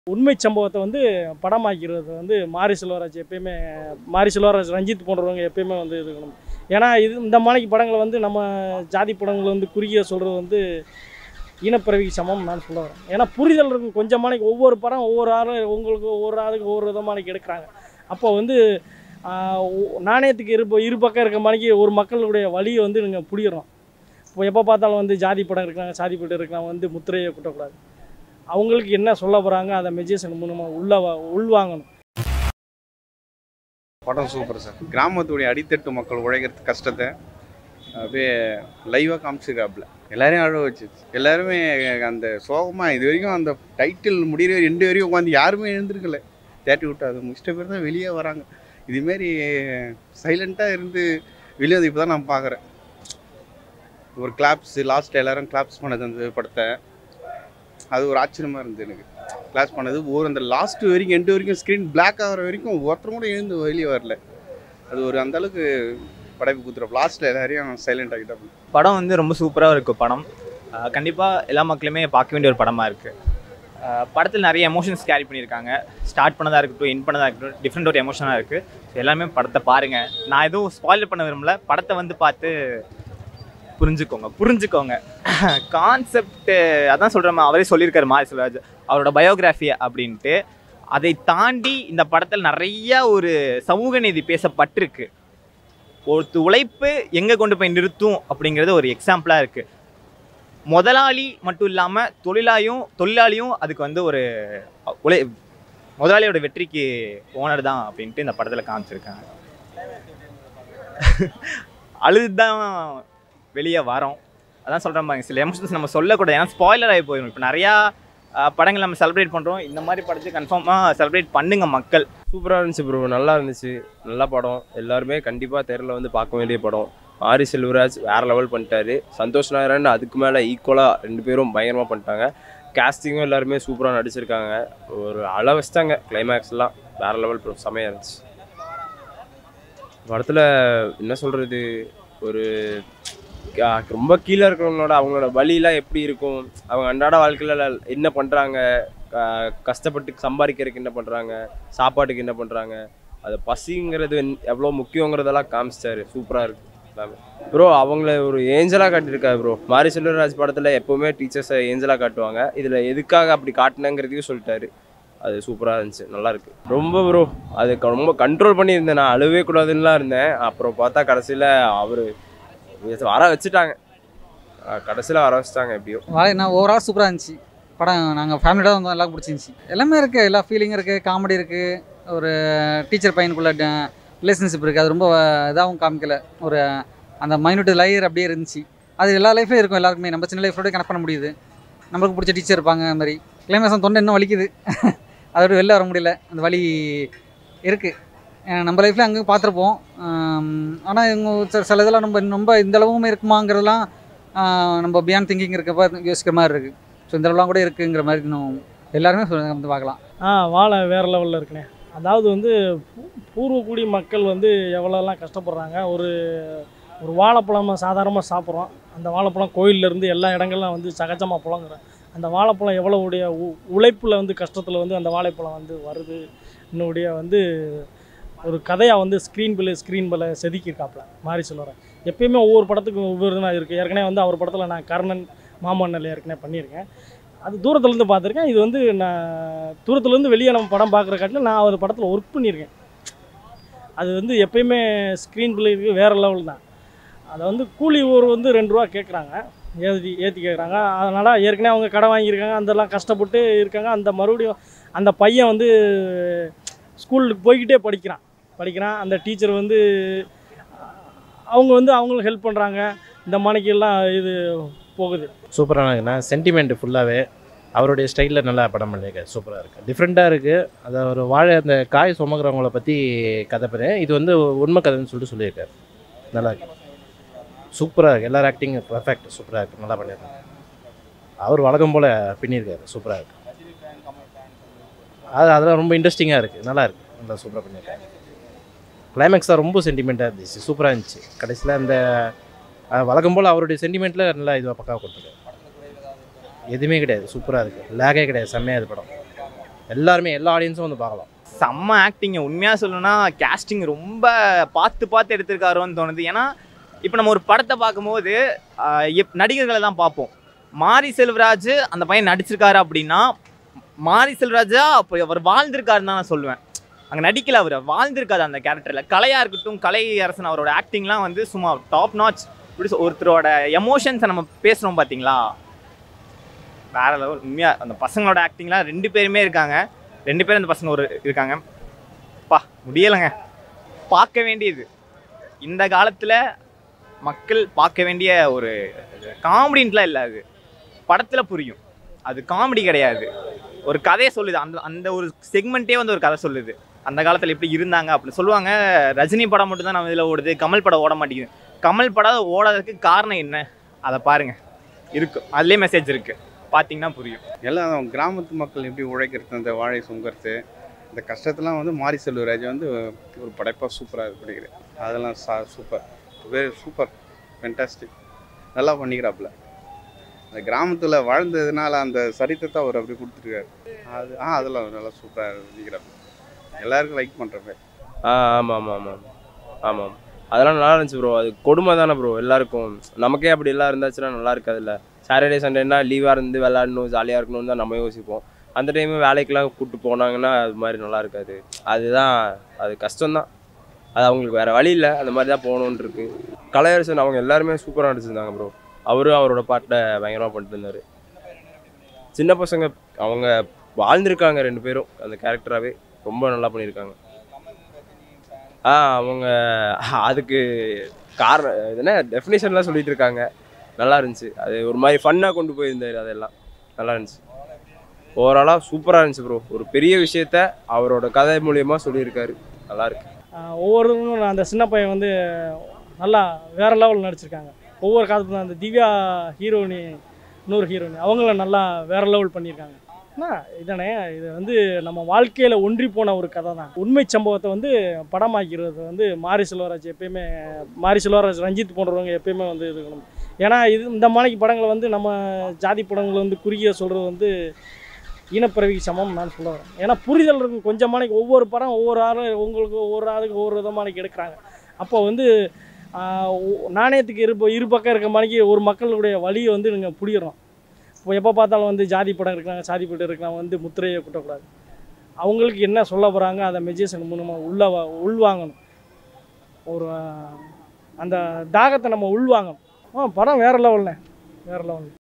உண்மை சம்பவத்தை வந்து படமாக்கிறது வந்து மாரி செல்வராஜ் எப்பயுமே மாரி செல்வராஜ் ரஞ்சித் போன்றவங்க எப்பயுமே வந்து இது பண்ணணும். ஏன்னா இது இந்த மாதிரிக்கு படங்களை வந்து நம்ம ஜாதி படங்களை வந்து குறுகிய சொல்கிறது வந்து இனப்பிறவிக்கு சமம் நான் சொல்ல வரேன் ஏன்னா புரிதல் இருக்கும் கொஞ்சம் மாணிக்கு ஒவ்வொரு படம் ஒவ்வொரு ஆள் உங்களுக்கு ஒவ்வொரு ஆளுக்கு ஒவ்வொரு விதமானிக்கு எடுக்கிறாங்க அப்போ வந்து ஆஹ், ஒ- நாணயத்துக்கு இரு இரு பக்கம் இருக்க மாதிரிக்கு ஒரு மக்களுடைய வழியை வந்து நீங்கள் புரியணும் இப்போ எப்போ பார்த்தாலும் வந்து ஜாதி படம் இருக்கிறாங்க சாதி படம் இருக்கிறாங்க வந்து முத்திரையை குட்டக்கூடாது அவங்களுக்கு என்ன சொல்ல போகிறாங்க அதை மெஜிஷன் மூலமாக உள்ள வா- உள்வாங்கணும் படம் சூப்பர் சார் கிராமத்துடைய அடித்தட்டு மக்கள் உழைக்கிறது கஷ்டத்தை அப்படியே லைவாக காமிச்சிருக்காப்புல எல்லாரையும் அழ வச்சு எல்லாருமே அந்த சோகமாக இது வரைக்கும் அந்த டைட்டில் முடிகிற ரெண்டு வரையும் உட்காந்து யாருமே எழுந்திருக்கல தேட்டி விட்டு அது முடிச்சிட்ட பேர் தான் வெளியே வராங்க இதுமாரி சைலண்ட்டாக இருந்து வெளியே வந்து இப்போ தான் நான் பார்க்குறேன் ஒரு கிளாப்ஸ் லாஸ்ட் எல்லாரும் கிளாப்ஸ் பண்ணது அந்த படத்தை அது ஒரு ஆச்சரியமாக இருந்தது எனக்கு கிளாஸ் பண்ணது ஒரு அந்த லாஸ்ட் வரைக்கும் எண்டு வரைக்கும் ஸ்க்ரீன் பிளாக் ஆகிற வரைக்கும் ஒருத்தரும் கூட எழுந்து வெளியே வரல அது ஒரு அந்த அளவுக்கு படைப்பு குத்துறப்ப லாஸ்ட்டில் எல்லாரையும் சைலண்ட் ஆகிட்டாப்புல படம் வந்து ரொம்ப சூப்பராக இருக்கும் படம் கண்டிப்பாக எல்லா மக்களுமே பார்க்க வேண்டிய ஒரு படமாக இருக்குது படத்தில் நிறைய எமோஷன்ஸ் கேரி பண்ணியிருக்காங்க ஸ்டார்ட் பண்ணதாக இருக்கட்டும் என் பண்ணதாக இருக்கட்டும் டிஃப்ரெண்ட் ஒரு எமோஷனாக இருக்குது ஸோ எல்லாருமே படத்தை பாருங்கள் நான் எதுவும் ஸ்பாயில் பண்ண விரும்பல படத்தை வந்து பார்த்து புரிஞ்சுக்கோங்க புரிஞ்சுக்கோங்க கான்செப்ட் அதான் சொல்கிறேன் அவரே சொல்லியிருக்காரு மாரி செல்வராஜ் அவரோட பயோகிராஃபி அப்படின்ட்டு அதை தாண்டி இந்த படத்தில் நிறைய ஒரு சமூக நீதி பேசப்பட்டிருக்கு ஒருத்து உழைப்பு எங்கே கொண்டு போய் நிறுத்தும் அப்படிங்கிறது ஒரு எக்ஸாம்பிளாக இருக்குது முதலாளி மட்டும் இல்லாமல் தொழிலாளியும் தொழிலாளியும் அதுக்கு வந்து ஒரு உழை முதலாளியோட வெற்றிக்கு ஓனர் தான் அப்படின்ட்டு இந்த படத்தில் காமிச்சிருக்காங்க அழுது தான் வெளியே வரோம் அதான் சொல்கிற மாதிரி சில எமோஷன்ஸ் நம்ம சொல்லக்கூடாது ஏன்னா ஸ்பாய்லர் ஆகி போயிடும் இப்போ நிறையா அஹ், படங்கள் நம்ம செலிப்ரேட் பண்ணுறோம் இந்த மாதிரி படத்தை கன்ஃபார்மாக செலிப்ரேட் பண்ணுங்க மக்கள் சூப்பராக இருந்துச்சு ப்ரோ நல்லா இருந்துச்சு நல்ல படம் எல்லாருமே கண்டிப்பாக தேரில் வந்து பார்க்க வேண்டிய படம் ஆரி செல்வராஜ் வேறு லெவல் பண்ணிட்டாரு சந்தோஷ் நாயரன் அதுக்கு மேலே ஈக்குவலாக ரெண்டு பேரும் பயங்கரமாக பண்ணிட்டாங்க கேஸ்டிங்கும் எல்லாருமே சூப்பராக நடிச்சிருக்காங்க ஒரு அள வச்சிட்டாங்க கிளைமேக்ஸ்லாம் வேறு லெவல் ப்ரோ செமையாக இருந்துச்சு படத்தில் என்ன சொல்கிறது ஒரு கா- ரொம்ப கீழே இருக்கிறவங்களோட அவங்களோட வழியெல்லாம் எப்படி இருக்கும் அவங்க அன்றாட வாழ்க்கையில் என்ன பண்ணுறாங்க கஷ்டப்பட்டு சம்பாதிக்கிறதுக்கு என்ன பண்ணுறாங்க சாப்பாட்டுக்கு என்ன பண்ணுறாங்க அது பசிங்கிறது எவ்வளோ முக்கியங்கிறதெல்லாம் காமிச்சிட்டாரு சூப்பராக இருக்கு எல்லாமே ப்ரோ அவங்கள ஒரு ஏஞ்சலாக காட்டியிருக்காரு ப்ரோ மாரி செல்வராஜ் படத்தில் எப்போவுமே டீச்சர்ஸை ஏஞ்சலாக காட்டுவாங்க இதில் எதுக்காக அப்படி காட்டினங்கிறதையும் சொல்லிட்டாரு அது சூப்பராக இருந்துச்சு நல்லா இருக்கு ரொம்ப ப்ரோ அது க- ரொம்ப கண்ட்ரோல் பண்ணியிருந்தேன் நான் அழுவே கூடாதுன்னுலாம் இருந்தேன் அப்புறம் பார்த்தா கடைசியில் அவர் வர வச்சுட்டாங்க கடைசியில் வர வச்சுட்டாங்க எப்படியோ வாழை நான் ஓவரால் சூப்பராக இருந்துச்சு படம் நாங்கள் ஃபேமிலியோட வந்தோம் எல்லாம் பிடிச்சிருந்துச்சி எல்லாமே இருக்குது எல்லா ஃபீலிங் இருக்குது காமெடி இருக்குது ஒரு டீச்சர் பையனுக்குள்ள ரிலேஷன்ஷிப் இருக்குது அது ரொம்ப இதாகவும் காமிக்கல ஒரு அந்த மைனூட் லையர் அப்படியே இருந்துச்சு அது எல்லா லைஃப்லையும் இருக்கும் எல்லாருக்குமே நம்ம சின்ன லைஃபோட கனெக்ட் பண்ண முடியுது நம்மளுக்கு பிடிச்ச டீச்சர் இருப்பாங்க அந்த மாதிரி கிளைமேசம் தொண்டை இன்னும் வலிக்குது அதோட வெளில வர முடியல அந்த வலி இருக்குது நம்ம லைஃப்பில் அங்கே பார்த்துருப்போம் ஆனால் இவங்க சில- சில இதெல்லாம் நம்ம ரொம்ப இந்த அளவுமே இருக்குமாங்கிறதெல்லாம் ஆஹ் நம்ம பியாண்ட் திங்கிங் இருக்கப்ப யோசிக்கிற மாதிரி இருக்குது ஸோ இந்த அளவுலாம் கூட இருக்குங்கிற மாதிரி இன்னும் எல்லாருமே சொல்ல- வந்து பார்க்கலாம் ஆ வாழை வேறு லெவலில் இருக்குண்ணே அதாவது வந்து பூ- பூர்வக்குடி மக்கள் வந்து எவ்வளோலாம் கஷ்டப்படுறாங்க ஒரு ஒரு வாழைப்பழம் சாதாரணமாக சாப்பிட்றோம் அந்த வாழைப்பழம் கோயில்லேருந்து எல்லா இடங்கள்லாம் வந்து சகஜமாக புழங்குறோம் அந்த வாழைப்பழம் எவ்வளவுடைய உ உழைப்பில் வந்து கஷ்டத்தில் வந்து அந்த வாழைப்பழம் வந்து வருது இன்னுடைய வந்து ஒரு கதையாக வந்து ஸ்க்ரீன் பில் ஸ்க்ரீன் பில் செதுக்கியிருக்காப்புல மாரி சொல்லுறேன் எப்பயுமே ஒவ்வொரு படத்துக்கும் ஒவ்வொரு இதுனா இருக்குது ஏற்கனவே வந்து அவர் படத்தில் நான் கர்ணன் மாமன்னல் ஏற்கனவே பண்ணியிருக்கேன் அது தூரத்துலேருந்து பார்த்துருக்கேன் இது வந்து நான் தூரத்துலேருந்து வெளியே நம்ம படம் பார்க்குற காட்டிலும் நான் அவர் படத்தில் ஒர்க் பண்ணியிருக்கேன் அது வந்து எப்பயுமே ஸ்க்ரீன் பிள்ளைக்கு வேறு லெவல் தான் அதை வந்து கூலி ஒரு வந்து ரெண்டு ரூபா கேட்குறாங்க ஏற்றி ஏற்றி கேட்குறாங்க அதனால் ஏற்கனவே அவங்க கடை வாங்கியிருக்காங்க அதெல்லாம் கஷ்டப்பட்டு இருக்காங்க அந்த மறுபடியும் அந்த பையன் வந்து ஸ்கூலுக்கு போய்கிட்டே படிக்கிறான் படிக்கிறான் அந்த டீச்சர் வந்து அவங்க வந்து அவங்களுக்கு ஹெல்ப் பண்ணுறாங்க இந்த மணிக்கெல்லாம் இது போகுது சூப்பரான இருக்குண்ணா சென்டிமெண்ட் ஃபுல்லாகவே அவருடைய ஸ்டைலில் நல்லா படம் பண்ணியிருக்காரு சூப்பராக இருக்குது டிஃப்ரெண்ட்டாக இருக்குது அதை ஒரு வாழை அந்த காய் சுமக்கிறவங்கள பற்றி கதை பேர் இது வந்து உண்மை கதைன்னு சொல்லிட்டு சொல்லியிருக்காரு நல்லா இருக்கு சூப்பராக இருக்குது எல்லார் ஆக்டிங் பர்ஃபெக்ட் சூப்பராக இருக்குது நல்லா பண்ணியிருக்காங்க அவர் வழக்கம் போல் பின்னியிருக்காரு சூப்பராக இருக்குது அது அதெல்லாம் ரொம்ப இன்ட்ரெஸ்டிங்காக இருக்குது நல்லா இருக்குது நல்லா சூப்பராக பண்ணியிருக்காங்க கிளைமேக்ஸ் தான் ரொம்ப சென்டிமெண்ட்டாக இருந்துச்சு சூப்பராக இருந்துச்சு கடைசியில் அந்த அஹ், வழக்கம் போல் அவருடைய சென்டிமெண்ட்டில் நல்லா இதுவாக பக்காவாக கொடுத்துருக்காரு எதுவுமே கிடையாது சூப்பராக இருக்குது லேகே கிடையாது செம்மையாக இது படம் எல்லாருமே எல்லா ஆடியன்ஸும் வந்து பார்க்கலாம் செம்ம ஆக்டிங் உண்மையாக சொல்லணும்னா கேஸ்டிங் ரொம்ப பார்த்து பார்த்து எடுத்திருக்காரோன்னு தோணுது ஏன்னா இப்போ நம்ம ஒரு படத்தை பார்க்கும்போது ஆஹ், எப் நடிகர்களை தான் பார்ப்போம் மாரி செல்வராஜ் அந்த பையன் நடிச்சிருக்காரு அப்படின்னா மாரி செல்வராஜா அப்போ அவர் வாழ்ந்திருக்காருன்னு தான் நான் சொல்லுவேன் அங்கே நடிக்கல அவர் வாழ்ந்திருக்காரு அந்த கேரக்டரில் கலையாக இருக்கட்டும் கலை அரசன் அவரோட ஆக்டிங்லாம் வந்து சும்மா டாப் நாச் இப்படி சொ- ஒருத்தரோட எமோஷன்ஸை நம்ம பேசுகிறோம் பார்த்தீங்களா வேற லெவல் உண்மையாக அந்த பசங்களோட ஆக்டிங்லாம் ரெண்டு பேருமே இருக்காங்க ரெண்டு பேரும் அந்த பசங்க ஒரு இருக்காங்க பா முடியலைங்க பார்க்க வேண்டியது இந்த காலத்தில் மக்கள் பார்க்க வேண்டிய ஒரு காமெடின்ட்டுலாம் இல்லை அது படத்தில் புரியும் அது காமெடி கிடையாது ஒரு கதையை சொல்லுது அந்த அந்த ஒரு செக்மெண்ட்டே வந்து ஒரு கதை சொல்லுது அந்த காலத்தில் எப்படி இருந்தாங்க அப்படின்னு சொல்லுவாங்க ரஜினி படம் மட்டும் தான் நம்ம இதில் ஓடுது கமல் படம் ஓட மாட்டேங்குது கமல் படம் ஓடாததுக்கு காரணம் என்ன அதை பாருங்க இருக்கும் அதுலேயே மெசேஜ் இருக்கு பார்த்தீங்கன்னா புரியும் எல்லாம் கிராமத்து மக்கள் எப்படி உழைக்கிறது அந்த வாழை சுங்கறது இந்த கஷ்டத்தெல்லாம் வந்து மாரி செல்வராஜ் வந்து ஒரு படைப்பாக சூப்பராக இது பண்ணிக்கிறேன் அதெல்லாம் சா சூப்பர் வெரி சூப்பர் ஃபென்டாஸ்டிக் நல்லா பண்ணிக்கிறாப்புல அந்த கிராமத்தில் வாழ்ந்ததுனால அந்த சரித்திரத்தை அவர் அப்படி கொடுத்துருக்காரு அது ஆ அதெல்லாம் நல்லா சூப்பராக பண்ணிக்கிறாப்புல எல்லாருக்கும் லைக் பண்ணுறப்ப ஆ ஆமாம் ஆமாம் ஆமாம் ஆமாம் அதெல்லாம் நல்லா இருந்துச்சு ப்ரோ அது கொடுமை தானே ப்ரோ எல்லாருக்கும் நமக்கே அப்படி எல்லாம் இருந்தாச்சுன்னா நல்லா இருக்காதுல்ல சாட்டர்டே சண்டேனா லீவாக இருந்து விளாடணும் ஜாலியாக இருக்கணும்னு தான் நம்ம யோசிப்போம் அந்த டைமு வேலைக்கெல்லாம் கூப்பிட்டு போனாங்கன்னா அது மாதிரி நல்லா இருக்காது அதுதான் அது கஷ்டம்தான் அது அவங்களுக்கு வேறு வழி இல்லை அந்த மாதிரி தான் போகணுன்னு இருக்கு கலையரசன் அவங்க எல்லாருமே சூப்பராக நடிச்சிருந்தாங்க ப்ரோ அவரும் அவரோட பாட்டை பயங்கரமாக பண்ணிட்டு இருந்தார் சின்ன பசங்க அவங்க வாழ்ந்திருக்காங்க ரெண்டு பேரும் அந்த கேரக்டராகவே ரொம்ப நல்லா பண்ணியிருக்காங்க ஆ அவங்க அதுக்கு காரணம் இது என்ன டெஃபினேஷன்லாம் சொல்லிட்டு இருக்காங்க நல்லா இருந்துச்சு அது ஒரு மாதிரி ஃபன்னாக கொண்டு போயிருந்தாரு அதெல்லாம் நல்லா இருந்துச்சு ஓவராலாக சூப்பராக இருந்துச்சு ப்ரோ ஒரு பெரிய விஷயத்த அவரோட கதை மூலியமா சொல்லியிருக்காரு நல்லா இருக்கு ஆஹ் ஒவ்வொருவரும் அந்த சின்ன பையன் வந்து நல்லா வேற லெவல் நடிச்சிருக்காங்க ஒவ்வொரு காலத்துல அந்த திவ்யா ஹீரோனி இன்னொரு ஹீரோனி அவங்களும் நல்லா வேற லெவல் பண்ணியிருக்காங்க அண்ணா இதானே இது வந்து நம்ம வாழ்க்கையில் ஒன்றி போன ஒரு கதை தான் உண்மை சம்பவத்தை வந்து படமாக்கிறது வந்து மாரி செல்வராஜ் எப்பயுமே மாரி செல்வராஜ் ரஞ்சித் போன்றவங்க எப்பயுமே வந்து இது பண்ணணும். ஏன்னா இது இந்த மாதிரிக்கு படங்களை வந்து நம்ம ஜாதி படங்களை வந்து குறுகிய சொல்கிறது வந்து இனப்பிறவிக்கு சமம் நான் சொல்ல வரேன் ஏன்னா புரிதல் இருக்கும் கொஞ்சமானைக்கு ஒவ்வொரு படம் ஒவ்வொரு ஆள் உங்களுக்கு ஒவ்வொரு ஆளுக்கு ஒவ்வொரு விதமானைக்கு எடுக்கிறாங்க அப்போ வந்து ஆஹ், ஒ- நாணயத்துக்கு இரு இரு பக்கம் இருக்க மாதிரிக்கு ஒரு மக்களுடைய வழியை வந்து நீங்கள் புடிக்கிறோம் இப்போ எப்போ பார்த்தாலும் வந்து ஜாதி படம் இருக்கிறாங்க சாதி படம் இருக்கிறாங்க வந்து முத்திரையை குட்டக்கூடாது அவங்களுக்கு என்ன சொல்ல போகிறாங்க அதை மெஜிஷன் மூலமாக உள்ள வ- உள்வாங்கணும் ஒரு ஆஹ், அந்த தாகத்தை நம்ம உள்வாங்கணும் ஆ படம் வேறு லெவல்ண்ணே வேறு லெவல்